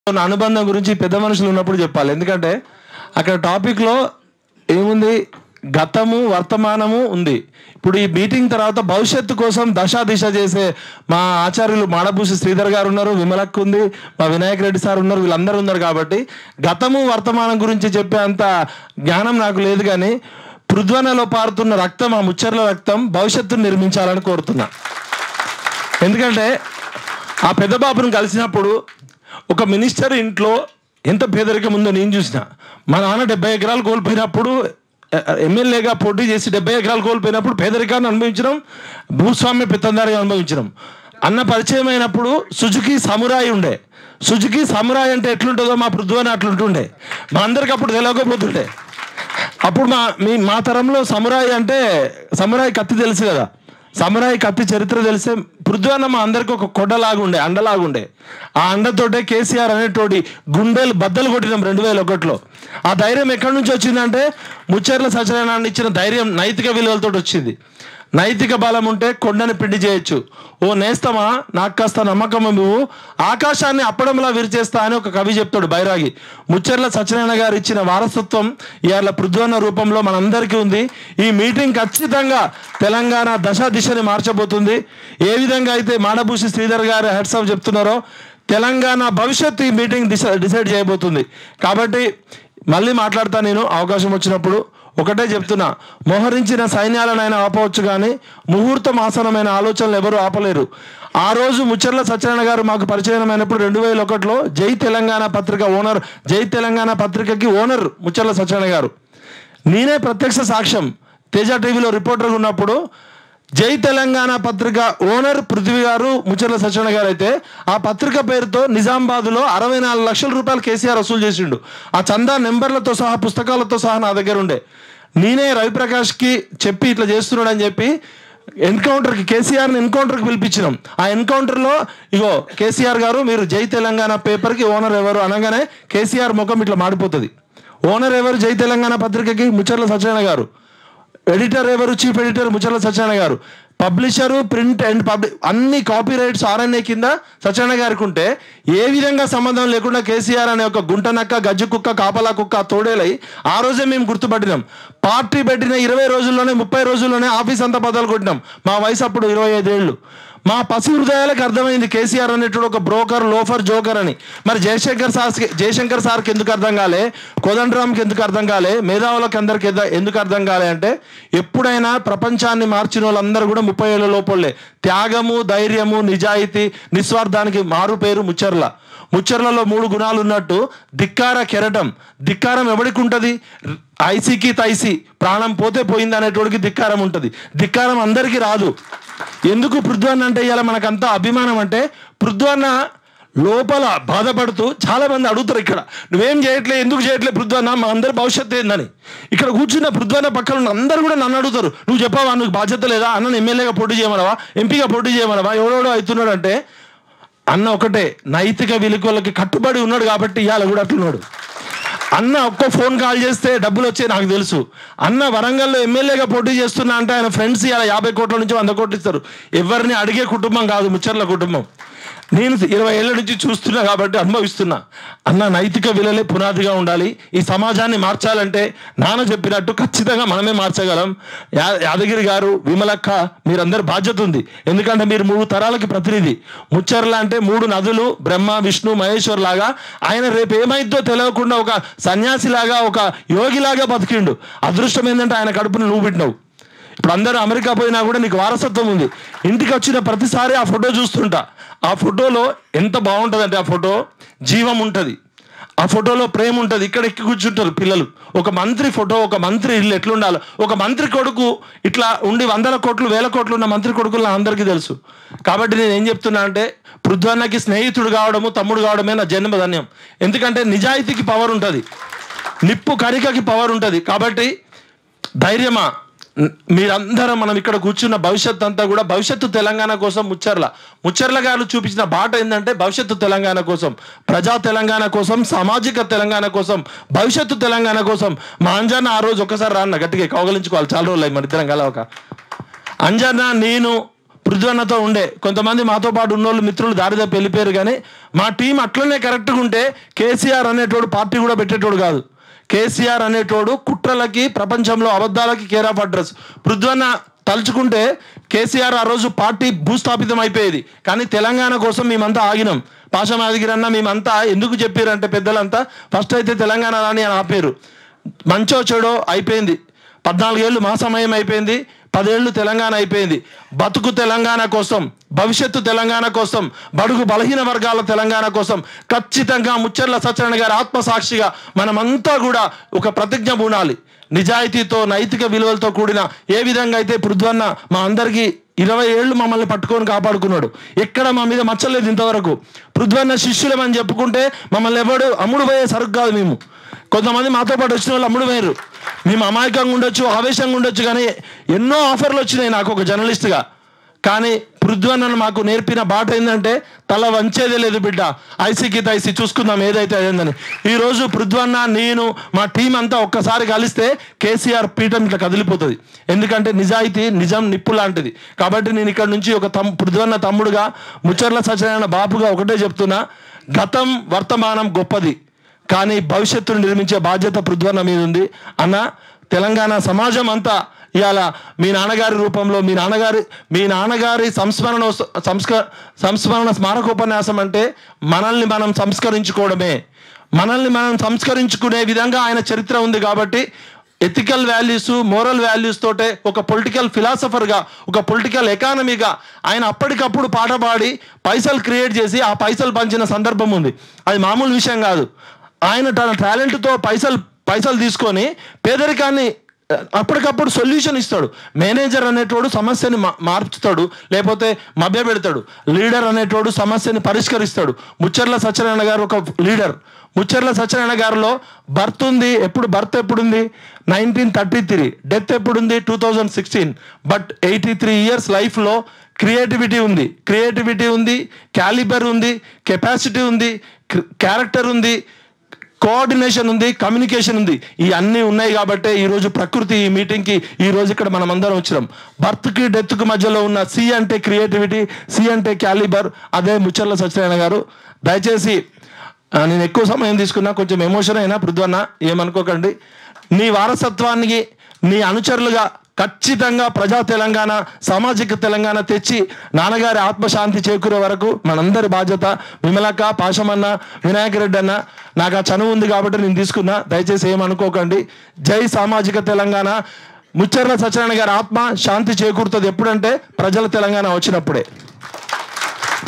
ఉన్న అనుబంధం గురించి పెద్ద మనుషులు ఉన్నప్పుడు చెప్పాలి ఎందుకంటే అక్కడ టాపిక్లో ఏముంది గతము వర్తమానము ఉంది ఇప్పుడు ఈ మీటింగ్ తర్వాత భవిష్యత్తు కోసం దశ దిశ చేసే మా ఆచార్యులు మాడభూషి శ్రీధర్ గారు ఉన్నారు విమలక్ ఉంది మా వినాయక్ రెడ్డి సార్ ఉన్నారు వీళ్ళందరూ ఉన్నారు కాబట్టి గతము వర్తమానం గురించి చెప్పే అంత జ్ఞానం నాకు లేదు కానీ పృథ్వనలో పారుతున్న రక్తం ఆ ముచ్చర్ల రక్తం భవిష్యత్తును నిర్మించాలని కోరుతున్నా ఎందుకంటే ఆ పెద్ద బాబుని కలిసినప్పుడు ఒక మినిస్టర్ ఇంట్లో ఎంత పేదరికం ఉందో నేను చూసిన మా నాన్న డెబ్బై ఎకరాలు కోల్పోయినప్పుడు ఎ- ఎమ్మెల్యేగా పోటీ చేసి డెబ్బై ఎకరాలు కోల్పోయినప్పుడు పేదరికాన్ని అనుభవించడం భూస్వామ్య పెత్తందారి అనుభవించడం అన్న పరిచయం అయినప్పుడు సుజుకి సమురాయి ఉండే సుజుకి సమురాయి అంటే ఎట్లుంటుందో మా పృథ్వని అట్లుంటుండే మా అందరికి అప్పుడు తెలియకపోతుండే అప్పుడు మా మీ మా తరంలో సమురాయి అంటే సమురాయి కత్తి తెలుసు కదా సమురాయి కత్తి చరిత్ర తెలిసే పృథ్వన్న మా అందరికి ఒక కొండలాగుండే అండలాగుండే ఆ అండతోటే కేసీఆర్ అనేటోడి గుండెలు బద్దలు కొట్టినాం రెండు వేల ఒకటిలో ఆ ధైర్యం ఎక్కడి నుంచి వచ్చిందంటే ముచ్చెర్ల సత్యనారాయణ ఇచ్చిన ధైర్యం నైతిక విలువలతో వచ్చింది నైతిక బలం ఉంటే కొండని పిండి చేయొచ్చు ఓ నేస్తమా నాకు కాస్త నమ్మకం నువ్వు ఆకాశాన్ని అప్పడంలా విరిచేస్తా అని ఒక కవి చెప్తాడు బైరాగి ముచ్చర్ల సత్యనారాయణ గారు ఇచ్చిన వారసత్వం ఇవాళ పృథ్వన్న రూపంలో మనందరికీ ఉంది ఈ మీటింగ్ ఖచ్చితంగా తెలంగాణ దశ దిశని మార్చబోతుంది ఏ విధంగా అయితే మాడభూషి శ్రీధర్ గారు హెడ్స్ ఆఫ్ చెప్తున్నారో తెలంగాణ భవిష్యత్తు ఈ మీటింగ్ దిశ డిసైడ్ చేయబోతుంది కాబట్టి మళ్ళీ మాట్లాడతా నేను అవకాశం వచ్చినప్పుడు ఒకటే చెప్తున్నా మోహరించిన సైన్యాలనైనా ఆపవచ్చు కానీ ముహూర్తం ఆసనమైన ఆలోచనలు ఎవరు ఆపలేరు ఆ రోజు ముచ్చర్ల సత్యనారాయణ గారు మాకు పరిచయం అయినప్పుడు రెండు వేల ఒకటిలో జై తెలంగాణ పత్రిక ఓనర్ జై తెలంగాణ పత్రికకి ఓనర్ ముచ్చర్ల సత్యనారాయణ గారు నేనే ప్రత్యక్ష సాక్ష్యం తేజ టీవీలో రిపోర్టర్గా ఉన్నప్పుడు జై తెలంగాణ పత్రిక ఓనర్ పృథ్వీ గారు ముచ్చర్ల సత్యనారాయణ గారు అయితే ఆ పత్రిక పేరుతో నిజామాబాద్లో అరవై నాలుగు లక్షల రూపాయలు కేసీఆర్ వసూలు చేసిండు ఆ చందా నెంబర్లతో సహా పుస్తకాలతో సహా నా దగ్గర ఉండే నేనే రవిప్రకాష్కి చెప్పి ఇట్లా చేస్తున్నాడు అని చెప్పి ఎన్కౌంటర్కి కేసీఆర్ని ఎన్కౌంటర్కి పిలిపించినాం ఆ ఎన్కౌంటర్లో ఇగో కేసీఆర్ గారు మీరు జై తెలంగాణ పేపర్కి ఓనర్ ఎవరు అనగానే కేసీఆర్ ముఖం ఇట్లా మాడిపోతుంది ఓనర్ ఎవరు జై తెలంగాణ పత్రికకి ముచ్చర్ల సత్యనారాయణ గారు ఎడిటర్ ఎవరు chief editor Mucharla Satyanarayana garu publisher print and public అన్ని కాపీ రైట్స్ ఆర్ఎన్ఏ కింద సత్యనారాయణ గారికి ఉంటే ఏ విధంగా సంబంధం లేకుండా కేసీఆర్ అనే ఒక గుంట నక్క గజ్జు కుక్క కాపలా కుక్క తోడేలై ఆ రోజే మేము గుర్తుపట్టినాం పార్టీ పెట్టిన ఇరవై రోజుల్లోనే ముప్పై రోజుల్లోనే ఆఫీస్ అంతా బదలు కొట్టినాం మా వయసు అప్పుడు ఇరవై ఐదేళ్ళు మా పసి హృదయాలకు అర్థమైంది కేసీఆర్ అనేటువంటి ఒక బ్రోకర్ లోఫర్ జోకర్ అని మరి జయశంకర్ సార్ జయశంకర్ సార్కి ఎందుకు అర్థం కాలే కోదండరామ్కి ఎందుకు అర్థం కాలే మేధావులకు అందరికి ఎద- ఎందుకు అర్థం కాలే అంటే ఎప్పుడైనా ప్రపంచాన్ని మార్చిన వాళ్ళందరూ కూడా ముప్పై ఏళ్ళ లోపలే త్యాగము ధైర్యము నిజాయితీ నిస్వార్థానికి మారు పేరు ముచ్చర్ల ముచ్చర్లలో మూడు గుణాలు ఉన్నట్టు దిక్కార కెరటం దిక్కారం ఎవడికి ఉంటుంది ఐసీకి తైసి ప్రాణం పోతే పోయింది అనేటోడికి దిక్కారం ఉంటుంది దిక్కారం అందరికీ రాదు ఎందుకు పృథ్వన్న అంటే ఇవాళ మనకంతా అభిమానం అంటే పృథ్వన్న లోపల బాధపడుతూ చాలా మంది అడుగుతారు ఇక్కడ నువ్వేం చేయట్లే ఎందుకు చేయట్లే పృథ్వన్న మా అందరి భవిష్యత్తు ఏందని ఇక్కడ కూర్చున్న పృథ్వన్న పక్కన ఉన్న అందరూ కూడా నన్ను అడుగుతారు నువ్వు చెప్పావా నువ్వు బాధ్యత లేదా అన్న ఎమ్మెల్యేగా పోటీ చేయమనవా ఎంపీగా పోటీ చేయమనవా ఎవడెవడో అవుతున్నాడు అంటే అన్న ఒకటే నైతిక విలువలకి కట్టుబడి ఉన్నాడు కాబట్టి ఇవాళ కూడా అట్లున్నాడు అన్న ఒక్క ఫోన్ కాల్ చేస్తే డబ్బులు వచ్చే నాకు తెలుసు అన్న వరంగల్లో ఎమ్మెల్యేగా పోటీ చేస్తున్నా అంటే ఆయన ఫ్రెండ్స్ ఇలా యాభై కోట్ల నుంచి వంద కోట్లు ఇస్తారు ఎవరిని అడిగే కుటుంబం కాదు ముచ్చర్ల కుటుంబం నేను ఇరవై ఏళ్ళ నుంచి చూస్తున్నా కాబట్టి అనుభవిస్తున్నా అన్న నైతిక విలువలే పునాదిగా ఉండాలి ఈ సమాజాన్ని మార్చాలంటే నాన్న చెప్పినట్టు ఖచ్చితంగా మనమే మార్చగలం యా- యాదగిరి గారు విమలక్క మీరందరి బాధ్యత ఉంది ఎందుకంటే మీరు మూడు తరాలకి ప్రతినిధి ముచ్చర్ల అంటే మూడు నదులు బ్రహ్మ విష్ణు మహేశ్వర్ లాగా ఆయన రేపు ఏమైద్దో తెలియకుండా ఒక సన్యాసిలాగా ఒక యోగిలాగా బతికిండు అదృష్టం ఏంటంటే ఆయన కడుపుని నువ్వు పెట్టినావు ఇప్పుడు అందరూ అమెరికా పోయినా కూడా నీకు వారసత్వం ఉంది ఇంటికి వచ్చిన ప్రతిసారి ఆ ఫోటో చూస్తుంటా ఆ ఫోటోలో ఎంత బాగుంటుంది ఆ ఫోటో జీవం ఉంటుంది ఆ ఫోటోలో ప్రేమ ఉంటుంది ఇక్కడ ఎక్కి కూర్చుంటారు పిల్లలు ఒక మంత్రి ఫోటో ఒక మంత్రి ఇల్లు ఎట్లుండాలి ఒక మంత్రి కొడుకు ఇట్లా ఉండి వందల కోట్లు వేల కోట్లు ఉన్న మంత్రి కొడుకులు నా అందరికీ తెలుసు కాబట్టి నేను ఏం చెప్తున్నా అంటే పృథ్వన్నకి స్నేహితుడు కావడము తమ్ముడు కావడమే నా జన్మధన్యం ఎందుకంటే నిజాయితీకి పవర్ ఉంటుంది నిప్పు కరికకి పవర్ ఉంటుంది కాబట్టి ధైర్యమా న్- మీరందరం మనం ఇక్కడ కూర్చున్న భవిష్యత్ అంతా కూడా భవిష్యత్తు తెలంగాణ కోసం ముచ్చర్ల ముచ్చర్ల గారు చూపించిన బాట ఏంటంటే భవిష్యత్తు తెలంగాణ కోసం ప్రజా తెలంగాణ కోసం సామాజిక తెలంగాణ కోసం భవిష్యత్తు తెలంగాణ కోసం మా అంజన్న ఆ రోజు ఒకసారి రాన్న గట్టిగా కౌగలించుకోవాలి చాలా రోజులు అయ్యి మన ఇద్దరం కలవక అంజన్న నేను పృథ్వన్నతో ఉండే కొంతమంది మాతో పాటు ఉన్నోళ్ళు మిత్రులు దారి తప్పి వెళ్ళిపోయారు కానీ మా టీం అట్లనే కరెక్ట్గా ఉంటే కేసీఆర్ అనేటోడు పార్టీ కూడా పెట్టేటోడు కాదు కేసీఆర్ అనేటోడు కుట్రలకి ప్రపంచంలో అబద్ధాలకి కేర్ ఆఫ్ అడ్రస్ పృథ్వన్న తలుచుకుంటే కేసీఆర్ ఆ రోజు పార్టీ భూస్థాపితం అయిపోయేది కానీ తెలంగాణ కోసం మేమంతా ఆగినాం పాశమాదిగిరన్న మేమంతా ఎందుకు చెప్పారంటే పెద్దలంతా ఫస్ట్ అయితే తెలంగాణ రాని అని ఆపారు మంచో చెడో అయిపోయింది పద్నాలుగేళ్ళు మా సమయం అయిపోయింది పదేళ్ళు తెలంగాణ అయిపోయింది బతుకు తెలంగాణ కోసం భవిష్యత్తు తెలంగాణ కోసం బడుగు బలహీన వర్గాల తెలంగాణ కోసం ఖచ్చితంగా ముచ్చర్ల సత్యనారాయణ గారి ఆత్మసాక్షిగా మనమంతా కూడా ఒక ప్రతిజ్ఞ పూనాలి నిజాయితీతో నైతిక విలువలతో కూడిన ఏ విధంగా అయితే పృథ్వన్న మా అందరికీ ఇరవై ఏళ్ళు మమ్మల్ని పట్టుకొని కాపాడుకున్నాడు ఎక్కడ మా మీద మచ్చలేదు ఇంతవరకు పృథ్వన్న శిష్యులమని చెప్పుకుంటే మమ్మల్ని ఎవడు అమ్ముడు పోయే సరుకు కాదు మేము కొంతమంది మాతో పాటు వచ్చిన వాళ్ళు అమ్ముడు పోయారు మేము అమాయకంగా ఉండొచ్చు ఆవేశంగా ఉండొచ్చు కానీ ఎన్నో ఆఫర్లు వచ్చినాయి నాకు ఒక జర్నలిస్ట్గా కానీ పృథ్వన్నను మాకు నేర్పిన బాట ఏంటంటే తల వంచేదే లేదు బిడ్డ ఐసీకి ఐసీ చూసుకుందాం ఏదైతే అయిందని ఈరోజు పృథ్వన్న నేను మా టీం అంతా ఒక్కసారి కలిస్తే కేసీఆర్ పీఠం ఇట్లా కదిలిపోతుంది ఎందుకంటే నిజాయితీ నిజం నిప్పు లాంటిది కాబట్టి నేను ఇక్కడ నుంచి ఒక తమ్ పృథ్వన్న తమ్ముడుగా ముచ్చర్ల సత్యనారాయణ బాపుగా ఒకటే చెప్తున్నా గతం వర్తమానం గొప్పది కానీ భవిష్యత్తును నిర్మించే బాధ్యత పృథ్వన్న మీద ఉంది అన్న తెలంగాణ సమాజం అంతా ఇవాళ మీ నాన్నగారి రూపంలో మీ నాన్నగారి మీ నాన్నగారి సంస్మరణ సంస్క సంస్మరణ స్మారకోపన్యాసం అంటే మనల్ని మనం సంస్కరించుకోవడమే మనల్ని మనం సంస్కరించుకునే విధంగా ఆయన చరిత్ర ఉంది కాబట్టి ఎథికల్ వాల్యూస్ మోరల్ వాల్యూస్ తోటే ఒక పొలిటికల్ ఫిలాసఫర్గా ఒక పొలిటికల్ ఎకానమీగా ఆయన అప్పటికప్పుడు పాట పాడి పైసలు క్రియేట్ చేసి ఆ పైసలు పంచిన సందర్భం ఉంది అది మామూలు విషయం కాదు ఆయన తన టాలెంట్తో పైసలు పైసలు తీసుకొని పేదరికాన్ని ఆ, అప్పటికప్పుడు సొల్యూషన్ ఇస్తాడు మేనేజర్ అనేటోడు సమస్యని మా- మార్చుతాడు లేకపోతే మభ్య పెడతాడు లీడర్ అనేటోడు సమస్యని పరిష్కరిస్తాడు ముచ్చర్ల సత్యనారాయణ గారు ఒక లీడర్ ముచ్చర్ల సత్యనారాయణ గారిలో బర్త్ ఉంది ఎప్పుడు బర్త్ ఎప్పుడుంది నైన్టీన్ థర్టీ త్రీ డెత్ ఎప్పుడుంది two thousand sixteen but eighty three years లైఫ్లో క్రియేటివిటీ ఉంది క్రియేటివిటీ ఉంది క్యాలిబర్ ఉంది కెపాసిటీ ఉంది క్యారెక్టర్ ఉంది కోఆర్డినేషన్ ఉంది కమ్యూనికేషన్ ఉంది ఈ అన్నీ ఉన్నాయి కాబట్టే ఈరోజు ప్రకృతి ఈ మీటింగ్కి ఈ రోజు ఇక్కడ మనం అందరం వచ్చినాం బర్త్కి డెత్కి మధ్యలో ఉన్న సి అంటే క్రియేటివిటీ సి అంటే క్యాలిబర్ అదే ముచ్చర్ల సత్యనారాయణ గారు దయచేసి ఆ, నేను ఎక్కువ సమయం తీసుకున్నా కొంచెం ఎమోషన్ అయినా పృథ్వన్న ఏమనుకోకండి నీ వారసత్వానికి నీ అనుచరులుగా ఖచ్చితంగా ప్రజా తెలంగాణ సామాజిక తెలంగాణ తెచ్చి నాన్నగారి ఆత్మశాంతి చేకూరే వరకు మనందరి బాధ్యత విమలక్క పాశమన్న వినాయక రెడ్డి అన్న నాకు ఆ చనువు ఉంది కాబట్టి నేను తీసుకున్నా దయచేసి ఏమనుకోకండి జై సామాజిక తెలంగాణ ముచ్చర్ల సత్యనారాయణ గారి ఆత్మ శాంతి చేకూరుతుంది ఎప్పుడంటే ప్రజల తెలంగాణ వచ్చినప్పుడే